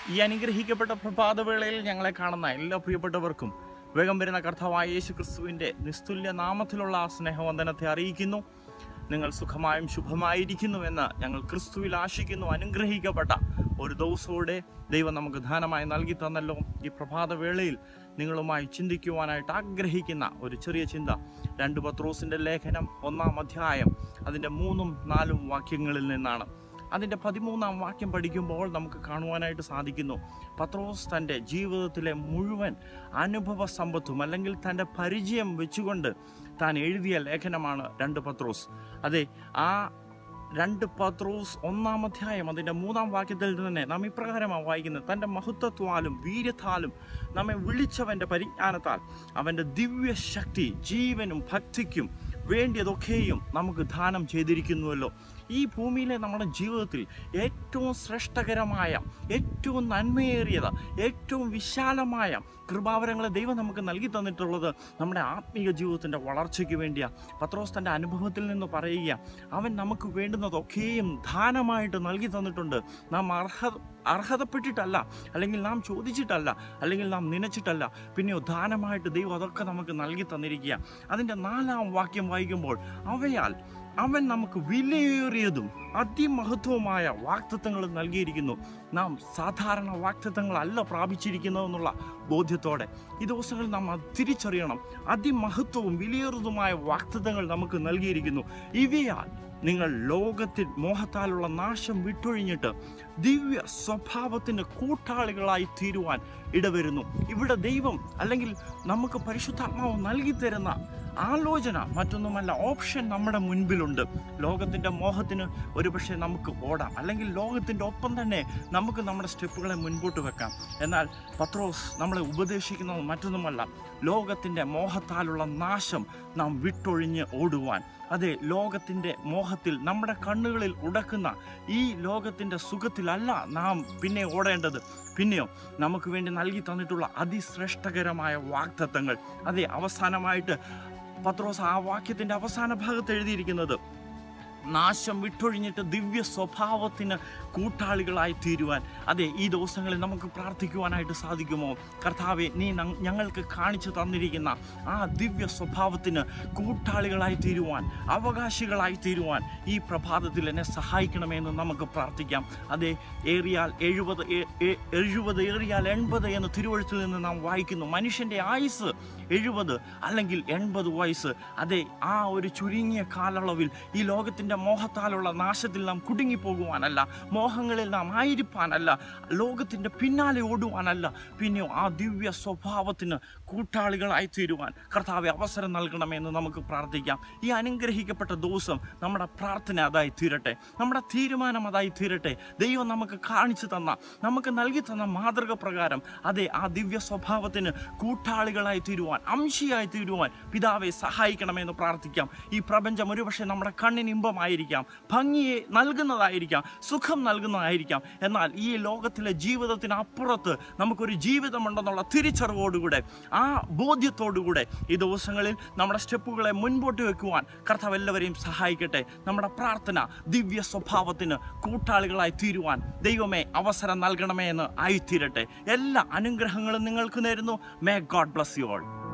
ഈ അനുഗ്രഹിക്കപ്പെട്ട പ്രഭാതവേളയിൽ ഞങ്ങളെ കാണുന്ന എല്ലാ പ്രിയപ്പെട്ടവർക്കും വേഗം വരുന്ന കർത്താവായ യേശു ക്രിസ്തുവിൻ്റെ നിസ്തുല്യ നാമത്തിലുള്ള ആ സ്നേഹവന്ദനത്തെ അറിയിക്കുന്നു നിങ്ങൾ സുഖമായും ശുഭമായിരിക്കുന്നുവെന്ന് ഞങ്ങൾ ക്രിസ്തുവിൽ ആശിക്കുന്നു അനുഗ്രഹിക്കപ്പെട്ട ഒരു ദിവസത്തോടെ ദൈവം നമുക്ക് ദാനമായി നൽകി തന്നല്ലോ ഈ പ്രഭാതവേളയിൽ നിങ്ങളുമായി ചിന്തിക്കുവാനായിട്ട് ആഗ്രഹിക്കുന്ന ഒരു ചെറിയ ചിന്ത രണ്ട് പത്രോസിൻ്റെ ലേഖനം ഒന്നാം അധ്യായം അതിൻ്റെ മൂന്നും നാലും വാക്യങ്ങളിൽ നിന്നാണ് അതിൻ്റെ പതിമൂന്നാം വാക്യം പഠിക്കുമ്പോൾ നമുക്ക് കാണുവാനായിട്ട് സാധിക്കുന്നു പത്രോസ് തൻ്റെ ജീവിതത്തിലെ മുഴുവൻ അനുഭവ സമ്പത്തും അല്ലെങ്കിൽ തൻ്റെ പരിചയം വെച്ചുകൊണ്ട് താൻ എഴുതിയ ലേഖനമാണ് രണ്ട് പത്രോസ് അതെ ആ രണ്ട് പത്രോസ് ഒന്നാം അധ്യായം അതിൻ്റെ മൂന്നാം വാക്യത്തിൽ തന്നെ നാം ഇപ്രകാരമാണ് വായിക്കുന്നത് തൻ്റെ മഹത്വത്വാലും വീര്യത്താലും നമ്മെ വിളിച്ചവൻ്റെ പരിജ്ഞാനത്താൽ അവൻ്റെ ദിവ്യശക്തി ജീവനും ഭക്തിക്കും വേണ്ടിയതൊക്കെയും നമുക്ക് ദാനം ചെയ്തിരിക്കുന്നുവല്ലോ ഈ ഭൂമിയിലെ നമ്മുടെ ജീവിതത്തിൽ ഏറ്റവും ശ്രേഷ്ഠകരമായ ഏറ്റവും നന്മയേറിയത് ഏറ്റവും വിശാലമായ കൃപാവരങ്ങളെ ദൈവം നമുക്ക് നൽകി തന്നിട്ടുള്ളത് നമ്മുടെ ആത്മീയ ജീവിതത്തിൻ്റെ വളർച്ചയ്ക്ക് വേണ്ടിയാണ് പത്രോസ് തൻ്റെ അനുഭവത്തിൽ നിന്ന് പറയുക അവൻ നമുക്ക് വേണ്ടുന്നതൊക്കെയും ദാനമായിട്ട് നൽകി തന്നിട്ടുണ്ട് നാം അർഹ അർഹതപ്പെട്ടിട്ടല്ല അല്ലെങ്കിൽ നാം ചോദിച്ചിട്ടല്ല അല്ലെങ്കിൽ നാം നനച്ചിട്ടല്ല പിന്നെയോ ദാനമായിട്ട് ദൈവം അതൊക്കെ നമുക്ക് നൽകി തന്നിരിക്കുക അതിൻ്റെ നാലാം വാക്യം വായിക്കുമ്പോൾ അവയാൽ അവൻ നമുക്ക് വിലയേറിയതും അതിമഹത്വമായ വാക്തത്വങ്ങൾ നൽകിയിരിക്കുന്നു നാം സാധാരണ വാക്തത്വങ്ങളല്ല പ്രാപിച്ചിരിക്കുന്നതെന്നുള്ള ബോധ്യത്തോടെ ഈ ദിവസങ്ങളിൽ നാം അത് തിരിച്ചറിയണം അതിമഹത്വവും വിലയേറിയതുമായ വാക്തത്വങ്ങൾ നമുക്ക് നൽകിയിരിക്കുന്നു ഇവയാൽ നിങ്ങൾ ലോകത്തിൽ മോഹത്താലുള്ള നാശം വിട്ടൊഴിഞ്ഞിട്ട് ദിവ്യ സ്വഭാവത്തിന് കൂട്ടാളികളായി തീരുവാൻ ഇടവരുന്നു ഇവിടെ ദൈവം അല്ലെങ്കിൽ നമുക്ക് പരിശുദ്ധാത്മാവ് നൽകി തരുന്ന ആലോചന മറ്റൊന്നുമല്ല ഓപ്ഷൻ നമ്മുടെ മുൻപിലുണ്ട് ലോകത്തിൻ്റെ മോഹത്തിന് ഒരുപക്ഷെ നമുക്ക് ഓടാം അല്ലെങ്കിൽ ലോകത്തിൻ്റെ ഒപ്പം തന്നെ നമുക്ക് നമ്മുടെ സ്റ്റെപ്പുകളെ മുൻപോട്ട് വെക്കാം എന്നാൽ പത്രോസ് നമ്മളെ ഉപദേശിക്കുന്നത് മറ്റൊന്നുമല്ല ലോകത്തിൻ്റെ മോഹത്താലുള്ള നാശം നാം വിട്ടൊഴിഞ്ഞ് ഓടുവാൻ അതെ ലോകത്തിൻ്റെ മോഹത്തിൽ നമ്മുടെ കണ്ണുകളിൽ ഉടക്കുന്ന ഈ ലോകത്തിൻ്റെ സുഖത്തിലല്ല നാം പിന്നെ ഓടേണ്ടത് പിന്നെയോ നമുക്ക് വേണ്ടി നൽകി തന്നിട്ടുള്ള അതിശ്രേഷ്ഠകരമായ വാഗ്ദത്തങ്ങൾ അതെ അവസാനമായിട്ട് പത്രോസ് ആ വാക്യത്തിൻ്റെ അവസാന ഭാഗത്ത് എഴുതിയിരിക്കുന്നത് നാശം വിട്ടൊഴിഞ്ഞിട്ട് ദിവ്യ സ്വഭാവത്തിന് കൂട്ടാളികളായി തീരുവാൻ അതെ ഈ ദിവസങ്ങളിൽ നമുക്ക് പ്രാർത്ഥിക്കുവാനായിട്ട് സാധിക്കുമോ കർത്താവെ നീ ന- ഞങ്ങൾക്ക് കാണിച്ചു തന്നിരിക്കുന്ന ആ ദിവ്യ സ്വഭാവത്തിന് കൂട്ടാളികളായി തീരുവാൻ അവകാശികളായി തീരുവാൻ ഈ പ്രഭാതത്തിൽ എന്നെ സഹായിക്കണമെന്ന് നമുക്ക് പ്രാർത്ഥിക്കാം അതെ ഏറിയാൽ എഴുപത് ഏ- ഏ- എഴുപത് ഏറിയാൽ എൺപത് എന്ന് തിരുവഴുത്തിൽ നിന്ന് നാം വായിക്കുന്നു മനുഷ്യൻ്റെ ആയുസ് എഴുപത് അല്ലെങ്കിൽ എൺപത് വയസ്സ് അതെ ആ ഒരു ചുരുങ്ങിയ കാലയളവിൽ ഈ ലോകത്തിൻ്റെ മോഹത്താലുള്ള നാശത്തിൽ നാം കുടുങ്ങിപ്പോകുവാനല്ല മോഹങ്ങളിൽ നാം ആയിരിക്കാനല്ല ലോകത്തിൻ്റെ പിന്നാലെ ഓടുവാനല്ല പിന്നെയോ ആ ദിവ്യ സ്വഭാവത്തിന് കൂട്ടാളികളായി തീരുവാൻ കർത്താവെ അവസരം നൽകണമെന്ന് നമുക്ക് പ്രാർത്ഥിക്കാം ഈ അനുഗ്രഹിക്കപ്പെട്ട ദിവസം നമ്മുടെ പ്രാർത്ഥന അതായി തീരട്ടെ നമ്മുടെ തീരുമാനം അതായി തീരട്ടെ ദൈവം നമുക്ക് കാണിച്ചു തന്ന നമുക്ക് നൽകി തന്ന മാതൃക പ്രകാരം അതെ ആ ദിവ്യ സ്വഭാവത്തിന് കൂട്ടാളികളായി തീരുവാൻ അംശിയായി തീരുവാൻ പിതാവെ സഹായിക്കണമെന്ന് പ്രാർത്ഥിക്കാം ഈ പ്രപഞ്ചം ഒരുപക്ഷെ നമ്മുടെ കണ്ണിന് ഇമ്പമായിരിക്കാം ഭംഗിയെ നൽകുന്നതായിരിക്കാം സുഖം നൽകുന്നതായിരിക്കാം എന്നാൽ ഈ ലോകത്തിലെ ജീവിതത്തിന് അപ്പുറത്ത് നമുക്കൊരു ജീവിതമുണ്ടെന്നുള്ള തിരിച്ചറിവോടുകൂടെ ആ ബോധ്യത്തോടുകൂടെ ഈ ദിവസങ്ങളിൽ നമ്മുടെ സ്റ്റെപ്പുകളെ മുൻപോട്ട് വെക്കുവാൻ കർത്താവ് എല്ലാവരെയും സഹായിക്കട്ടെ നമ്മുടെ പ്രാർത്ഥന ദിവ്യ സ്വഭാവത്തിന് കൂട്ടാളികളായി തീരുവാൻ ദൈവമേ അവസരം നൽകണമേ എന്ന് ആയിത്തീരട്ടെ എല്ലാ അനുഗ്രഹങ്ങളും നിങ്ങൾക്ക് നേരുന്നു may God bless you all